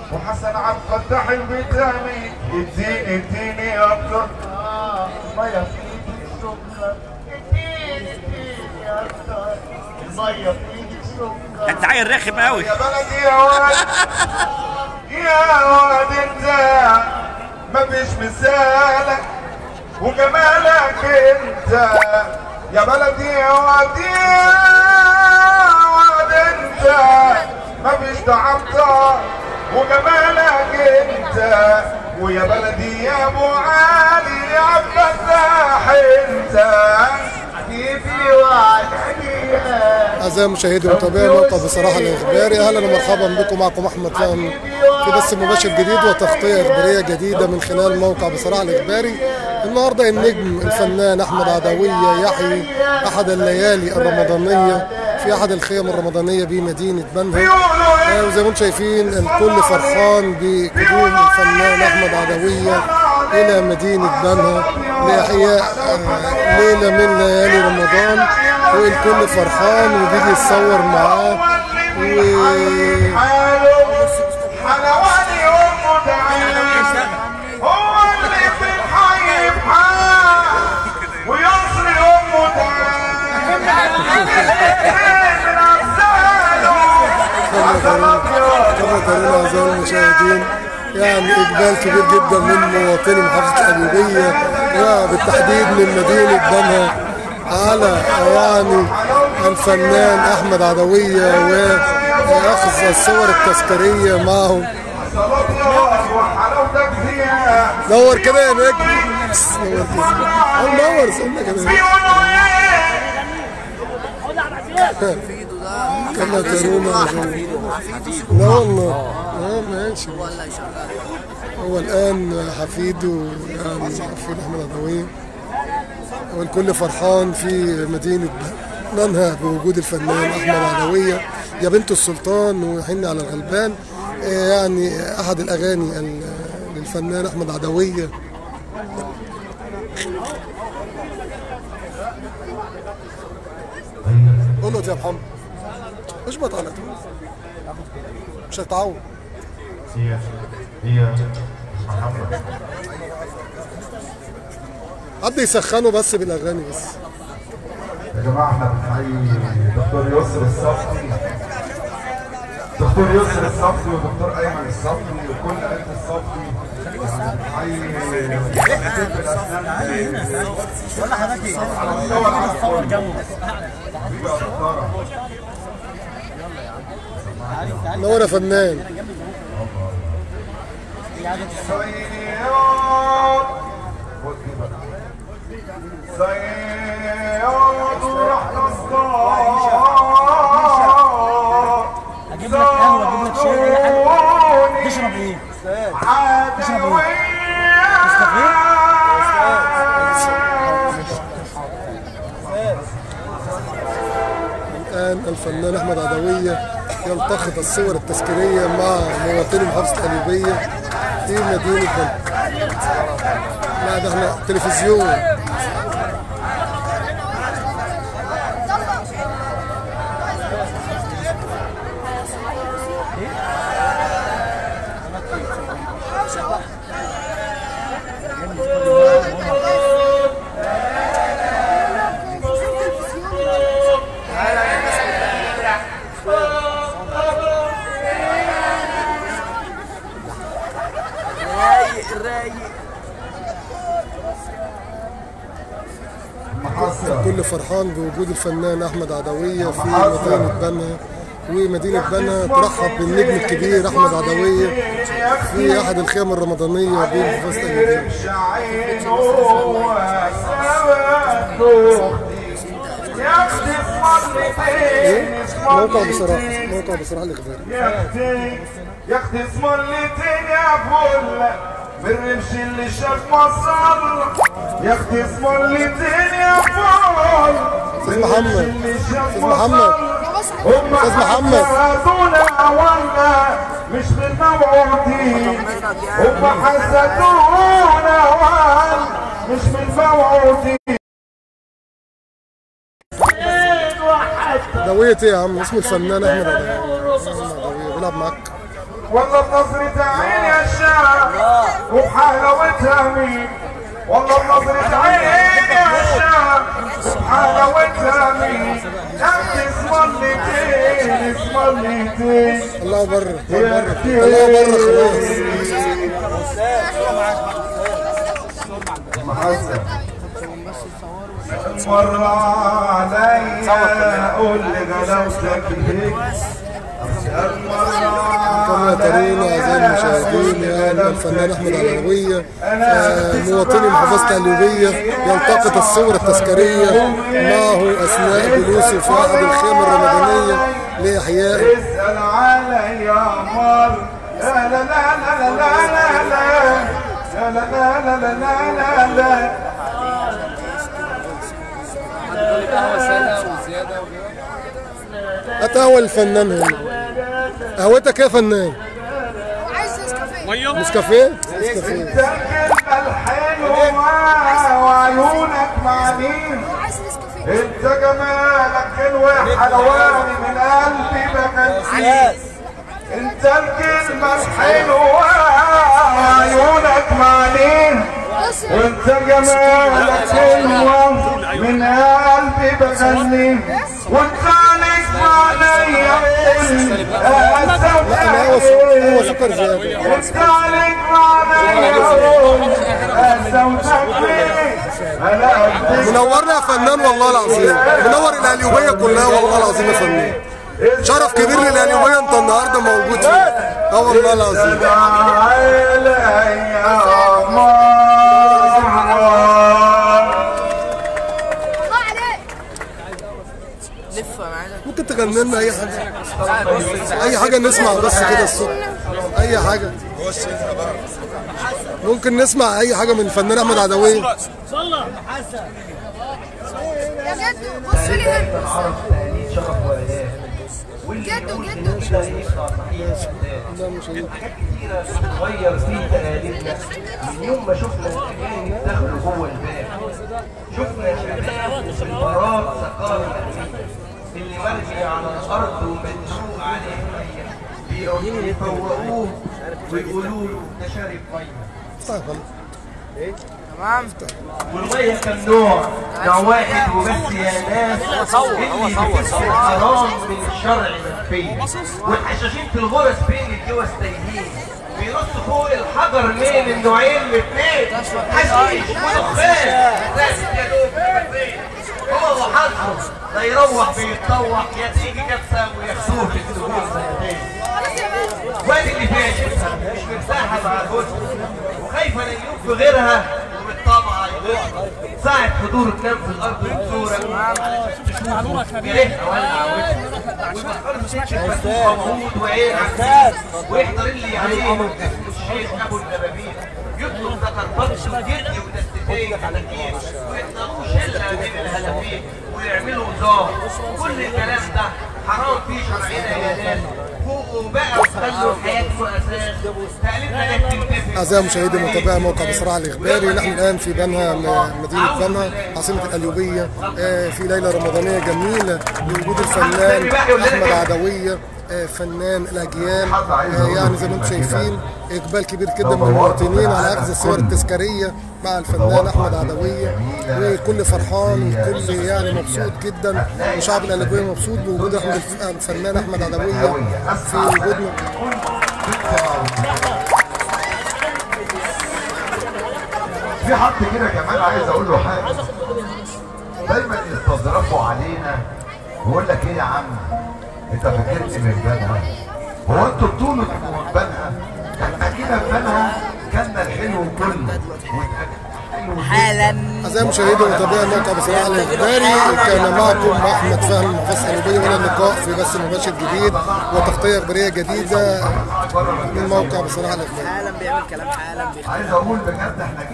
وحسن عبد الفتاح البيتامي اديني اديني اكتر المية في ايدي السكر اديني اديني اكتر المية في ايدي السكر انت عيل رخم قوي يا بلدي يا واد يا واد انت ما فيش مثالك وجمالك انت يا بلدي يا واد يا واد انت ما فيش ضعفتك وجمالك انت ويا بلدي يا ابو علي يا عبد الفتاح انت حبيبي وعليا أعزائي المشاهدين ومتابعي موقع بصراحة الإخباري أهلا ومرحبا بكم معكم أحمد فهم في بث مباشر جديد وتغطية إخبارية جديدة من خلال موقع بصراحة الإخباري النهاردة النجم الفنان أحمد عدوية يحيي أحد الليالي الرمضانية في أحد الخيم الرمضانية بمدينة بنها آه، وزي ما انتم شايفين الكل فرحان بقدوم الفنان أحمد عدوية إلى مدينة بنها لإحياء آه، ليلة من ليالي رمضان والكل فرحان وبيجي يتصور معاه و حلواني امه تعالى هو اللي في الحي بحال ويصري امه تعالى من امثاله عسل ابيض كما ترون أعزائي المشاهدين يعني إقبال كبير جدا من مواطني محافظة القليوبية وبالتحديد من مدينة بنها على يعني الفنان أحمد عدوية وأخذ الصور التذكارية معه عسل ابيض وحلاوتك فيها نور كده يا نجم بس نور كده أو نور سنة كده بيقولوا ايه كما ترون أعزائي لا والله اه ماشي هو الآن حفيده يعني حفيد أحمد عدوية والكل فرحان في مدينة منها بوجود الفنان أحمد عدوية يا بنت السلطان وحن على الغلبان آه، يعني أحد الأغاني ال- للفنان أحمد عدوية قول له يا محمد اشبط على طول مش هتعود هي هي محمد حد يسخنه بس بالاغاني بس يا جماعة احنا بنحيي دكتور يسر الصفدي دكتور يسر الصفدي ودكتور أيمن الصفدي وكل آلة الصفدي يعني بنحيي طب الأسنان ولا حضرتك على مستوى العالم كله جنبه بيبقى دكتورة. نور يا فنان صياد خد دي بقى. صياد وراح تصطاد اجيب لك قهوه اجيب لك شاي اي حاجه تشرب ايه؟ تشرب ايه؟ الان الفنان احمد عدويه يلتقط الصور التذكاريه مع مواطني محافظه القليوبيه في مدينه بنها لا ده احنا تلفزيون محصة كل فرحان بوجود الفنان احمد عدويه في مدينه بنها ومدينه بنها ترحب بالنجم الكبير احمد عدويه في احد الخيام الرمضانيه بمحافظه القليوبيه مش عينه وسبته يخطف مرتين موقع بصراحه موقع بصراحه الاخباري يختي يختي مرتين يا فل بالرمش اللي شاف مصر يختي مرتين يا فل أستاذ محمد. اللي شاف أستاذ محمد. هم أستاذ محمد. حسدونا وانا مش بالموعودين هم حسدونا وانا مش بالموعودين عدويه ايه يا عم اسم الفنان احمد عدويه أحمد عدويه بيلعب معاك والله بنظرة عين يا الشام وبحلاوتها مين والله بنظرة عين يا الشام وبحلاوتها مين انت اسم الليتين اسم الليتين الله بره الله بره الله بره خلاص مر عليا قول لي غلاوتك هيك كما ترون اعزائي المشاهدين يعني الفنان احمد علوية آه، مواطني محافظه القليوبيه يلتقط الصور التذكاريه معه اثناء جلوسه في احد الخيام الرمضانيه لاحياء اسأل علي يا مر لا لا لا لا لا لا لا لا لا لا لا لا لا لا اتهوى الفنان هنا قهوتك إيه يا فنان عايز نسكافيه نسكافيه نسكافيه الكلمة الحلوة وعيونك معانين عايز نسكافيه انت جمالك حلو يا حلواني من قلبي بغني انت الكلمة الحلوة وعيونك معانين بص وانت جمالك حلوة من قلبي بغني وانت عليك عليا قول لا هو سكر هو سكر زياده انت عليك عليا قول صوتك ليه انا قدك منورنا يا فنان والله العظيم منور القليوبيه كلها والله العظيم يا فنان شرف كبير للقليوبيه انت النهارده موجود فيه اه والله العظيم الله عليك ممكن تغني لنا اي حاجه اي حاجه نسمع بس كده الصوت اي حاجه ممكن نسمع اي حاجه من الفنان احمد عدويه يا جدو بص لي هنا جدو جدو حاجات كتيرة بتتغير في تقاليدنا من يوم ما شفنا الأجانب دخلوا جوه الباب شفنا شباب وسفارات ثقافة اللي مرمي على الأرض ومدسوق عليه مية بيقعدوا يفوقوه ويقولوا له ده شارب مية والمية كم نوع؟ نوع واحد وبس يا ناس اللي بتكسر الحرام من الشرع منفية والحشاشين في الغرز بين الجوز تايهين بينصوا فوق الحجر من النوعين الاثنين حشيش ودخان ناس يا دوب بالبيت. هو وحظه لا يروح بيتطوح يا تيجي كبسه وياخدوه في السهول سنتين وادي اللي فيها شبهه مش مرتاحه مع جوزها وخايفه لا يجوب في غيرها وبالطبع يغيظها ساعة حضور تنام في الأرض وتزورك علشان تشوف جريها ولع وجهك ويفكروا تكشف موجود وعين عكاز ويحضر اللي عليه اسمه الشيخ أبو الدبابين يطلب ذكر بطش وجدي ودستتين كتاكيت ويحضروا شلة من الهلافين ويعملوا نظام كل الكلام ده حرام فيه شرعنا يا ناس فوقوا بقى وخلوا حياتكم أساس تقليدنا ده بتنتفع اعزائي المشاهدين متابعي موقع بصراع الاخباري نحن الان في بنها م- مدينه بنها عاصمه القليوبيه آه، في ليله رمضانيه جميله بوجود الفنان احمد عدويه آه، فنان الاجيال آه، يعني زي ما انتم شايفين اقبال كبير جدا من المواطنين على اخذ الصور التذكاريه مع الفنان احمد عدويه وكل فرحان وكل يعني مبسوط جدا وشعب القليوبيه مبسوط بوجود احمد الف- الفنان احمد عدويه في وجودنا في حد كده كمان عايز اقول له حاجه دايما يستظرفوا علينا ويقول لك ايه يا عم انت فاكرني من بنها هو انتوا بتقولوا تبقوا من بنها احنا جينا في بنها كنا الحلو كله حالا أعزائي المشاهدين ومتابعي موقع بصراحة الإخباري كان معكم محمد فهمي محفظ قلبية ولا اللقاء في بث مباشر جديد وتغطية إخبارية جديدة من موقع بصراحة الإخباري حالا بيعمل كلام حالا عايز اقول بجد احنا